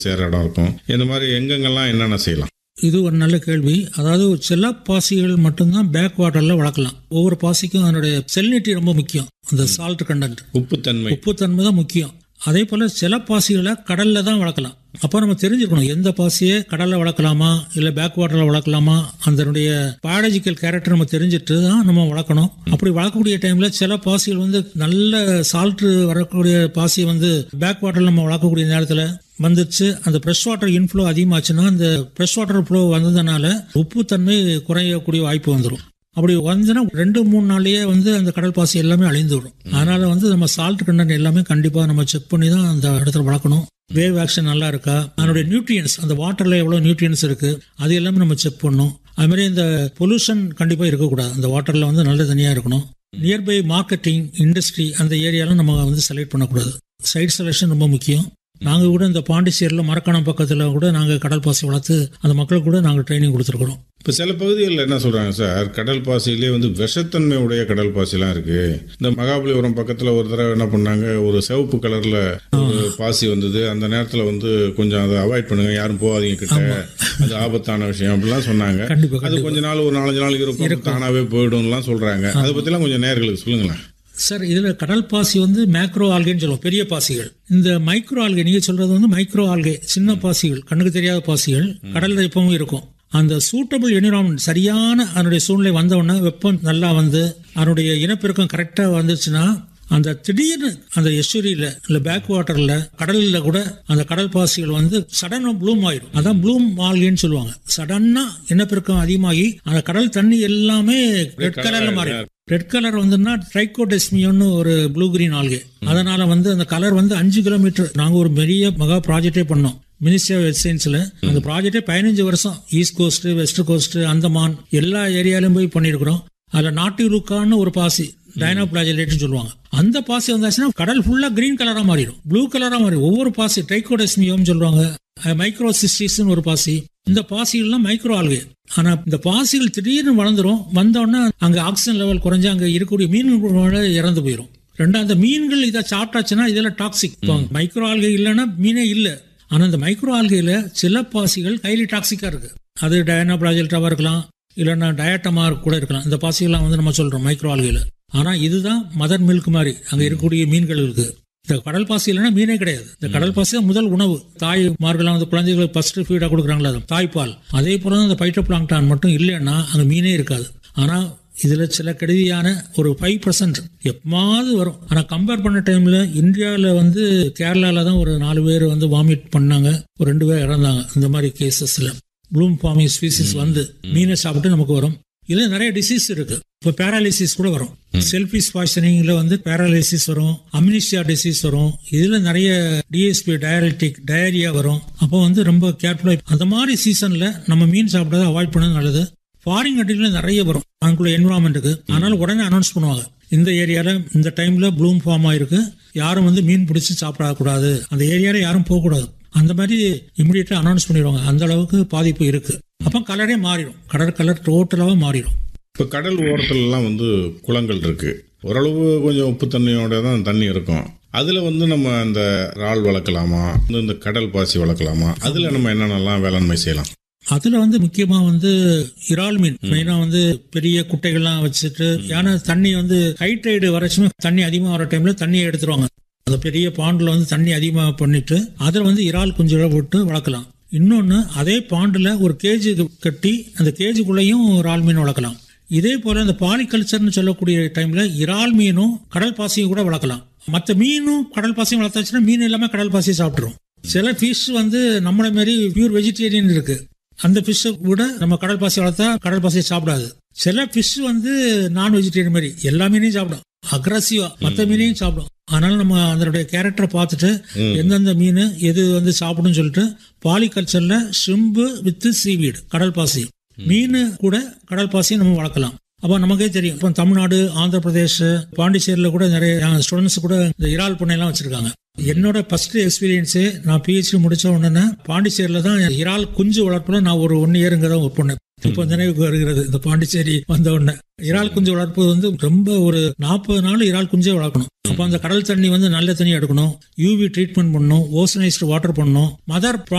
சேர இடம் இருக்கும் இந்த மாதிரி எங்கெங்கெல்லாம் என்னென்ன செய்யலாம் இது ஒரு நல்ல கேள்வி அதாவது சில பாசிகள் மட்டும்தான் பேக் வாட்டர்ல வளர்க்கலாம் ஒவ்வொரு பாசிக்கும் அதனுடைய செல்னிட்டி ரொம்ப முக்கியம் அந்த சால்ட் கண்டென்ட் உப்புத்தன்மை உப்புத்தன்மை தான் முக்கியம் அதே போல சில பாசிகளை கடல்ல தான் வளர்க்கலாம் அப்போ நம்ம தெரிஞ்சுக்கணும் எந்த பாசியை கடல்ல வளர்க்கலாமா இல்ல பேக் வாட்டர்ல வளர்க்கலாமா அதனுடைய பயாலஜிக்கல் கேரக்டர் நம்ம தெரிஞ்சுட்டு தான் நம்ம வளர்க்கணும் அப்படி வளர்க்கக்கூடிய டைம்ல சில பாசிகள் வந்து நல்ல சால்ட் வரக்கூடிய பாசி வந்து பேக் வாட்டர்ல நம்ம வளர்க்கக்கூடிய நேரத்துல வந்துச்சு அந்த ஃப்ரெஷ் வாட்டர் இன்ஃப்ளோ அதிகமாச்சுன்னா அந்த ஃப்ரெஷ் வாட்டர் ஃப்ளோ வந்ததுனால உப்புத்தன்மை குறையக்கூடிய வாய்ப்பு வந்துடும் அப்படி வந்துன்னா ரெண்டு மூணு நாள்லயே வந்து அந்த கடல் பாசி எல்லாமே அழிந்து விடும் அதனால வந்து நம்ம சால்ட் கண்டென்ட் எல்லாமே கண்டிப்பா நம்ம செக் பண்ணி தான் அந்த இடத்துல வளர்க்கணும் வேவ் ஆக்ஷன் நல்லா இருக்கா அதனுடைய நியூட்ரியன்ஸ் அந்த வாட்டர்ல எவ்வளவு நியூட்ரியன்ஸ் இருக்கு அது எல்லாமே நம்ம செக் பண்ணணும் அது மாதிரி இந்த பொல்யூஷன் கண்டிப்பா இருக்கக்கூடாது அந்த வாட்டர்ல வந்து நல்ல தனியா இருக்கணும் நியர்பை மார்க்கெட்டிங் இண்டஸ்ட்ரி அந்த ஏரியாலாம் நம்ம வந்து செலக்ட் பண்ணக்கூடாது சைட் செலெக்ஷன் ரொம்ப முக்கியம் நாங்க கூட இந்த பாண்டிச்சேரியில் மரக்காணம் பக்கத்துல கூட நாங்க கடல் பாசி வளர்த்து அந்த மக்களுக்கு கூட நாங்க ட்ரைனிங் கொடுத்துருக்குறோம் இப்போ சில பகுதிகளில் என்ன சொல்றாங்க சார் கடல் பாசியிலே வந்து விஷத்தன்மை உடைய கடல் பாசிலாம் இருக்கு இந்த மகாபலிபுரம் பக்கத்துல ஒரு தடவை என்ன பண்ணாங்க ஒரு சிவப்பு கலர்ல ஒரு பாசி வந்தது அந்த நேரத்துல வந்து கொஞ்சம் அதை அவாய்ட் பண்ணுங்க யாரும் போகாதீங்க கிட்ட அது ஆபத்தான விஷயம் அப்படிலாம் சொன்னாங்க கண்டிப்பா அது கொஞ்ச நாள் ஒரு நாலஞ்சு நாள் இருக்கும் தானாவே போயிடும்லாம் சொல்றாங்க அதை பத்திலாம் கொஞ்சம் நேர்களுக்கு சொல்லுங்களேன் சார் இதுல கடல் பாசி வந்து மேக்ரோ ஆல்கைன்னு சொல்லுவோம் பெரிய பாசிகள் இந்த மைக்ரோ ஆல்கை நீங்க சொல்றது வந்து மைக்ரோ ஆல்கை சின்ன பாசிகள் கண்ணுக்கு தெரியாத பாசிகள் கடல்ல எப்பவும் இருக்கும் அந்த சூட்டபிள் என்விரான்மெண்ட் சரியான அதனுடைய சூழ்நிலை வந்த உடனே வெப்பம் நல்லா வந்து அதனுடைய இனப்பெருக்கம் கரெக்டா வந்துச்சுன்னா அந்த திடீர்னு அந்த எஸ்டரியில இல்ல பேக் வாட்டர்ல கடல்ல கூட அந்த கடல் பாசிகள் வந்து சடனா ப்ளூம் ஆயிடும் அதான் ப்ளூம் ஆல்கைன்னு சொல்லுவாங்க சடனா இனப்பெருக்கம் அதிகமாகி அந்த கடல் தண்ணி எல்லாமே ரெட் கலர்ல மாறிடும் ரெட் கலர் வந்துன்னா ட்ரைகோடெஸ்மியோன்னு ஒரு ப்ளூ கிரீன் ஆல்கே அதனால வந்து அந்த கலர் வந்து அஞ்சு கிலோமீட்டர் நாங்க ஒரு பெரிய மகா ப்ராஜெக்டே பண்ணோம் மினிஸ்ட்ரி ஆஃப் சயின்ஸ்ல அந்த ப்ராஜெக்டே பதினஞ்சு வருஷம் east coast west coast Andaman எல்லா ஏரியாலையும் போய் பண்ணிருக்கிறோம் அதுல நாட்டு லுக்கான்னு ஒரு பாசி டைனோபிளாஜிலேட்னு சொல்லுவாங்க அந்த பாசி வந்தாச்சுன்னா கடல் ஃபுல்லா கிரீன் கலரா மாறிடும் ப்ளூ கலரா மாறிடும் ஒவ்வொரு பாசி ட்ரைகோடெஸ்மியோன்னு சொல்லுவாங்க மைக்ரோ சிஸ்டிஸ்னு ஒரு பாசி இந்த பாசிகள்லாம் மைக்ரோ ஆல்கே ஆனா இந்த பாசிகள் திடீர்னு வளர்ந்துரும் வந்த உடனே அங்க ஆக்சிஜன் லெவல் குறைஞ்சு அங்க இருக்கக்கூடிய மீன்களோட இறந்து போயிடும் ரெண்டாவது அந்த மீன்கள் இதை சாப்பிட்டாச்சுன்னா இதெல்லாம் டாக்ஸிக் மைக்ரோ ஆல்கை இல்லைன்னா மீனே இல்லை ஆனா இந்த மைக்ரோ ஆல்கையில சில பாசிகள் கைலி டாக்ஸிக்கா இருக்கு அது டயனா பிளாஜெல்டாவா இருக்கலாம் இல்லைன்னா டயட்டமா கூட இருக்கலாம் இந்த பாசிகள்லாம் வந்து நம்ம சொல்றோம் மைக்ரோ ஆல்கையில ஆனா இதுதான் மதர் மில்க் மாதிரி அங்க இருக்கக்கூடிய மீன்கள் இருக்கு இந்த கடல் பாசி இல்லைன்னா மீனே கிடையாது இந்த கடல் பாசி தான் முதல் உணவு தாய்மார்கள்லாம் வந்து குழந்தைகளுக்கு ஃபர்ஸ்ட் ஃபீடா கொடுக்குறாங்களா அது தாய்ப்பால் அதே போல தான் இந்த பைட்டோ பிளாங்டான் மட்டும் இல்லைன்னா அங்க மீனே இருக்காது ஆனா இதுல சில கெடுதியான ஒரு ஃபைவ் பர்சன்ட் எப்பமாவது வரும் ஆனா கம்பேர் பண்ண டைம்ல இந்தியாவில் வந்து கேரளால தான் ஒரு நாலு பேர் வந்து வாமிட் பண்ணாங்க ஒரு ரெண்டு பேர் இறந்தாங்க இந்த மாதிரி கேசஸ்ல ப்ளூம் ஃபார்மிங் ஸ்பீசிஸ் வந்து மீனை சாப்பிட்டு நமக்கு வரும் இதுல நிறைய டிசீஸ் இருக்கு இப்போ பேராலிசிஸ் கூட வரும் செல்ஃபிஸ் பாய்சனிங்ல வந்து பேராலிசிஸ் வரும் அம்னிஷியா டிசீஸ் வரும் இதுல நிறைய டிஎஸ்பி டயலிட்டிக் டயரியா வரும் அப்போ வந்து ரொம்ப கேர்ஃபுல்லா அந்த மாதிரி சீசன்ல நம்ம மீன் சாப்பிடாத அவாய்ட் பண்ணது நல்லது ஃபாரின் கண்ட்ரில நிறைய வரும் அங்குள்ள என்விரான்மெண்ட்டுக்கு அதனால உடனே அனௌன்ஸ் பண்ணுவாங்க இந்த ஏரியால இந்த டைம்ல ப்ளூம் ஃபார்ம் ஆயிருக்கு யாரும் வந்து மீன் பிடிச்சி சாப்பிடக்கூடாது அந்த ஏரியால யாரும் போகக்கூடாது அந்த மாதிரி இமிடியட்டா அனௌன்ஸ் பண்ணிடுவாங்க அந்த அளவுக்கு பாதிப்பு இருக்கு அப்போ கலரே மாறிடும் கடல் கலர் டோட்டலாக மாறிடும் இப்போ கடல் ஓரத்துலலாம் வந்து குளங்கள் இருக்கு ஓரளவு கொஞ்சம் உப்புத்தன்மையோட தான் தண்ணி இருக்கும் அதுல வந்து நம்ம அந்த இறால் வளர்க்கலாமா இந்த கடல் பாசி வளர்க்கலாமா அதுல நம்ம என்னென்னலாம் வேளாண்மை செய்யலாம் அதுல வந்து முக்கியமா வந்து இறால் மீன் மெயினா வந்து பெரிய குட்டைகள்லாம் வச்சுட்டு ஏன்னா தண்ணி வந்து ஹைட்ரைடு வரச்சுமே தண்ணி அதிகமா வர டைம்ல தண்ணியை எடுத்துருவாங்க அந்த பெரிய பாண்டில் வந்து தண்ணி அதிகமாக பண்ணிட்டு அதில் வந்து இறால் குஞ்சுகளை போட்டு வளர்க்கலாம் இன்னொன்று அதே பாண்டில் ஒரு கேஜி கட்டி அந்த கேஜுக்குள்ளேயும் இறால் மீன் வளர்க்கலாம் இதே போல இந்த பாலிகல்ச்சர்னு சொல்லக்கூடிய டைம்ல இறால் மீனும் கடல் பாசியும் கூட வளர்க்கலாம் மற்ற மீனும் கடல் பாசியும் வளர்த்தாச்சுன்னா மீன் எல்லாமே கடல் பாசியை சாப்பிட்ரும் சில ஃபிஷ் வந்து நம்மள மாதிரி பியூர் வெஜிடேரியன் இருக்கு அந்த ஃபிஷ்ஷை கூட நம்ம கடல் பாசி வளர்த்தா கடல் பாசியை சாப்பிடாது சில ஃபிஷ் வந்து நான் வெஜிடேரியன் மாதிரி எல்லா மீனையும் சாப்பிடும் அக்ரஸிவா மற்ற மீனையும் சாப்பிடும் அதனால நம்ம அதனுடைய கேரக்டரை பார்த்துட்டு எந்தெந்த மீன் எது வந்து சாப்பிடும்னு சொல்லிட்டு பாலிகல்ச்சர்ல ஷிம்பு வித் சீவீடு கடல் பாசி மீன் கூட கடல் பாசியை நம்ம வளர்க்கலாம் அப்போ நமக்கே தெரியும் இப்போ தமிழ்நாடு ஆந்திர பிரதேஷ் பாண்டிச்சேரியில கூட நிறைய ஸ்டூடெண்ட்ஸ் கூட இந்த இறால் பண்ணையெல்லாம் வச்சிருக்காங்க என்னோட ஃபர்ஸ்ட் எக்ஸ்பீரியன்ஸே நான் பிஹெச்டி முடிச்ச உடனே பாண்டிச்சேரியில தான் இறால் குஞ்சு வளர்ப்புல நான் ஒரு ஒன் இயருங்க தான் ஒர்க் பண்ணேன் இப்போ நினைவுக்கு வருகிறது இந்த பாண்டிச்சேரி வந்த உடனே இறால் குஞ்சு வளர்ப்பது வந்து ரொம்ப ஒரு நாற்பது நாள் இறால் குஞ்சே வளர்க்கணும் அப்போ அந்த கடல் தண்ணி வந்து நல்ல தண்ணி எடுக்கணும் யூவி ட்ரீட்மெண்ட் பண்ணணும் ஓசனைஸ்டு வாட்டர் பண்ணணும் மதர்